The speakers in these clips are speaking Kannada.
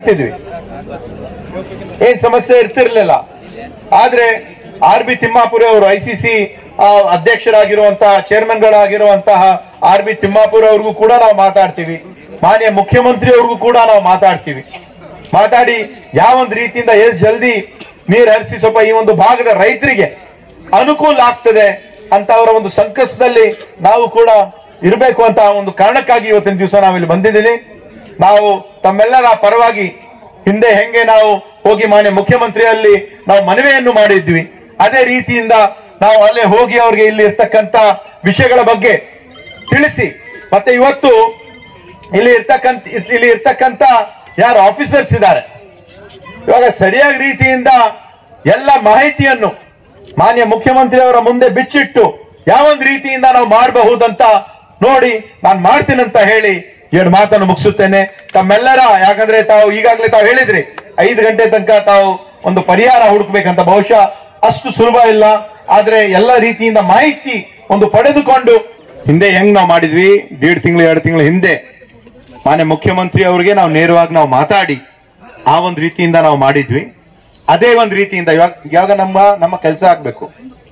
ಇರ್ತಿದ್ವಿ ಏನ್ ಸಮಸ್ಯೆ ಇರ್ತಿರ್ಲಿಲ್ಲ ಆದ್ರೆ ಆರ್ ಬಿ ತಿಮ್ಮಾಪುರಿ ಅವರು ಐ ಸಿ ಸಿ ಅಧ್ಯಕ್ಷರಾಗಿರುವಂತಹ ಚೇರ್ಮನ್ಗಳಾಗಿರುವಂತಹ ಆರ್ ಬಿ ತಿಮ್ಮಾಪುರಿ ಅವ್ರಿಗೂ ಕೂಡ ನಾವು ಮಾತಾಡ್ತೀವಿ ಮಾನ್ಯ ಮುಖ್ಯಮಂತ್ರಿ ಅವ್ರಿಗೂ ಕೂಡ ನಾವು ಮಾತಾಡ್ತೀವಿ ಮಾತಾಡಿ ಯಾವೊಂದು ರೀತಿಯಿಂದ ಎಷ್ಟು ಜಲ್ದಿ ನೀರ್ ಹರಿಸಿ ಸ್ವಲ್ಪ ಈ ಒಂದು ಭಾಗದ ರೈತರಿಗೆ ಅನುಕೂಲ ಆಗ್ತದೆ ಅಂತ ಅವರ ಒಂದು ಸಂಕಷ್ಟದಲ್ಲಿ ನಾವು ಕೂಡ ಇರಬೇಕು ಅಂತ ಒಂದು ಕಾರಣಕ್ಕಾಗಿ ಇವತ್ತಿನ ದಿವಸ ನಾವಿಲ್ಲಿ ಬಂದಿದ್ದೀನಿ ನಾವು ತಮ್ಮೆಲ್ಲರ ಪರವಾಗಿ ಹಿಂದೆ ಹೆಂಗೆ ನಾವು ಹೋಗಿ ಮಾನ್ಯ ಮುಖ್ಯಮಂತ್ರಿಯಲ್ಲಿ ನಾವು ಮನವಿಯನ್ನು ಮಾಡಿದ್ವಿ ಅದೇ ರೀತಿಯಿಂದ ನಾವು ಅಲ್ಲೇ ಹೋಗಿ ಅವ್ರಿಗೆ ಇಲ್ಲಿ ಇರ್ತಕ್ಕಂತ ವಿಷಯಗಳ ಬಗ್ಗೆ ತಿಳಿಸಿ ಮತ್ತೆ ಇವತ್ತು ಇಲ್ಲಿ ಇರ್ತಕ್ಕಂತ ಇಲ್ಲಿ ಇರ್ತಕ್ಕಂತ ಯಾರು ಆಫೀಸರ್ಸ್ ಇದ್ದಾರೆ ಇವಾಗ ಸರಿಯಾದ ರೀತಿಯಿಂದ ಎಲ್ಲ ಮಾಹಿತಿಯನ್ನು ಮಾನ್ಯ ಮುಖ್ಯಮಂತ್ರಿ ಅವರ ಮುಂದೆ ಬಿಚ್ಚಿಟ್ಟು ಯಾವೊಂದು ರೀತಿಯಿಂದ ನಾವು ಮಾಡಬಹುದಂತ ನೋಡಿ ನಾನು ಮಾಡ್ತೀನಂತ ಹೇಳಿ ಎರಡು ಮಾತನ್ನು ಮುಗಿಸುತ್ತೇನೆ ತಮ್ಮೆಲ್ಲರ ಯಾಕಂದ್ರೆ ತಾವು ಈಗಾಗಲೇ ತಾವು ಹೇಳಿದ್ರಿ ಐದು ಗಂಟೆ ತನಕ ತಾವು ಒಂದು ಪರಿಹಾರ ಹುಡುಕ್ಬೇಕಂತ ಬಹುಶಃ ಅಷ್ಟು ಸುಲಭ ಇಲ್ಲ ಆದ್ರೆ ಎಲ್ಲ ರೀತಿಯಿಂದ ಮಾಹಿತಿ ಒಂದು ಪಡೆದುಕೊಂಡು ಹಿಂದೆ ಹೆಂಗ್ ನಾವು ಮಾಡಿದ್ವಿ ದೇಡ್ ತಿಂಗಳು ಎರಡು ತಿಂಗಳ ಹಿಂದೆ ಮಾನ್ಯ ಮುಖ್ಯಮಂತ್ರಿ ಅವರಿಗೆ ನಾವು ನೇರವಾಗಿ ನಾವು ಮಾತಾಡಿ ಆ ಒಂದು ರೀತಿಯಿಂದ ನಾವು ಮಾಡಿದ್ವಿ ಅದೇ ಒಂದು ರೀತಿಯಿಂದ ಇವಾಗ ಇವಾಗ ನಮ್ಮ ನಮ್ಮ ಕೆಲಸ ಆಗ್ಬೇಕು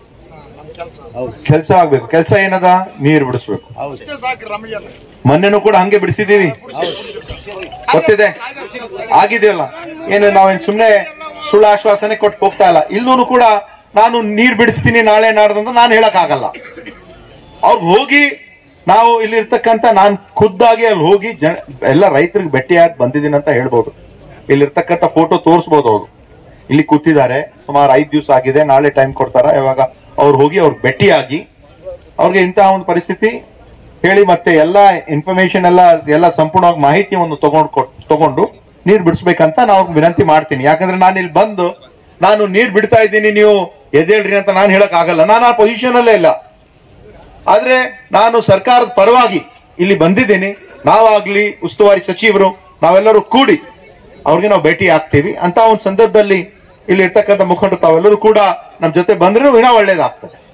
ಕೆಲಸ ಆಗ್ಬೇಕು ಕೆಲಸ ಏನದ ನೀರು ಬಿಡಿಸ್ಬೇಕು ಅಷ್ಟೇ ಸಾಕು ರಮಯ್ಯನ ಮೊನ್ನೆನೂ ಕೂಡ ಹಂಗೆ ಬಿಡಿಸಿದೀವಿ ಗೊತ್ತಿದೆ ಆಗಿದೆಯಲ್ಲ ಏನು ನಾವೇನ್ ಸುಮ್ನೆ ಸುಳ್ಳು ಆಶ್ವಾಸನೆ ಕೊಟ್ಟು ಹೋಗ್ತಾ ಇಲ್ಲ ಇಲ್ಲೂ ಕೂಡ ನಾನು ನೀರ್ ಬಿಡಿಸ್ತೀನಿ ನಾಳೆ ನಾಡ್ದಂತ ನಾನು ಹೇಳಕ್ ಆಗಲ್ಲ ಅವ್ರಿಗೆ ಹೋಗಿ ನಾವು ಇಲ್ಲಿ ಇರ್ತಕ್ಕಂತ ನಾನು ಖುದ್ದಾಗಿ ಅಲ್ಲಿ ಹೋಗಿ ಜನ ಎಲ್ಲ ರೈತರಿಗೆ ಭೇಟಿಯಾಗಿ ಬಂದಿದ್ದೀನಿ ಅಂತ ಹೇಳ್ಬೋದು ಇಲ್ಲಿರ್ತಕ್ಕಂಥ ಫೋಟೋ ತೋರಿಸ್ಬೋದು ಅವರು ಇಲ್ಲಿ ಕೂತಿದ್ದಾರೆ ಸುಮಾರು ಐದು ದಿವಸ ಆಗಿದೆ ನಾಳೆ ಟೈಮ್ ಕೊಡ್ತಾರ ಯಾವಾಗ ಅವ್ರು ಹೋಗಿ ಅವ್ರಿಗೆ ಭೇಟಿಯಾಗಿ ಅವ್ರಿಗೆ ಇಂತಹ ಒಂದು ಪರಿಸ್ಥಿತಿ ಹೇಳಿ ಮತ್ತೆ ಎಲ್ಲ ಇನ್ಫಾರ್ಮೇಶನ್ ಎಲ್ಲ ಎಲ್ಲ ಸಂಪೂರ್ಣವಾಗಿ ಮಾಹಿತಿ ಒಂದು ತಗೊಂಡು ಕೊಟ್- ತಗೊಂಡು ನೀರ್ ಬಿಡಿಸ್ಬೇಕಂತ ನಾವು ವಿನಂತಿ ಮಾಡ್ತೀನಿ ಯಾಕಂದ್ರೆ ನಾನು ಇಲ್ಲಿ ಬಂದು ನಾನು ನೀರ್ ಬಿಡ್ತಾ ಇದ್ದೀನಿ ನೀವು ಎದ್ದೇಳ್ರಿ ಅಂತ ನಾನು ಹೇಳಕ್ ಆಗಲ್ಲ ನಾನು ಆ ಪೊಸಿಷನ್ ಅಲ್ಲೇ ಇಲ್ಲ ಆದ್ರೆ ನಾನು ಸರ್ಕಾರದ ಪರವಾಗಿ ಇಲ್ಲಿ ಬಂದಿದ್ದೀನಿ ನಾವಾಗ್ಲಿ ಉಸ್ತುವಾರಿ ಸಚಿವರು ನಾವೆಲ್ಲರೂ ಕೂಡಿ ಅವ್ರಿಗೆ ನಾವು ಭೇಟಿ ಆಗ್ತೀವಿ ಅಂತ ಒಂದು ಸಂದರ್ಭದಲ್ಲಿ ಇಲ್ಲಿ ಇರ್ತಕ್ಕಂಥ ಮುಖಂಡರು ತಾವೆಲ್ಲರೂ ಕೂಡ ನಮ್ಮ ಜೊತೆ ಬಂದ್ರೆ ಇನ್ನೂ ಒಳ್ಳೇದಾಗ್ತದೆ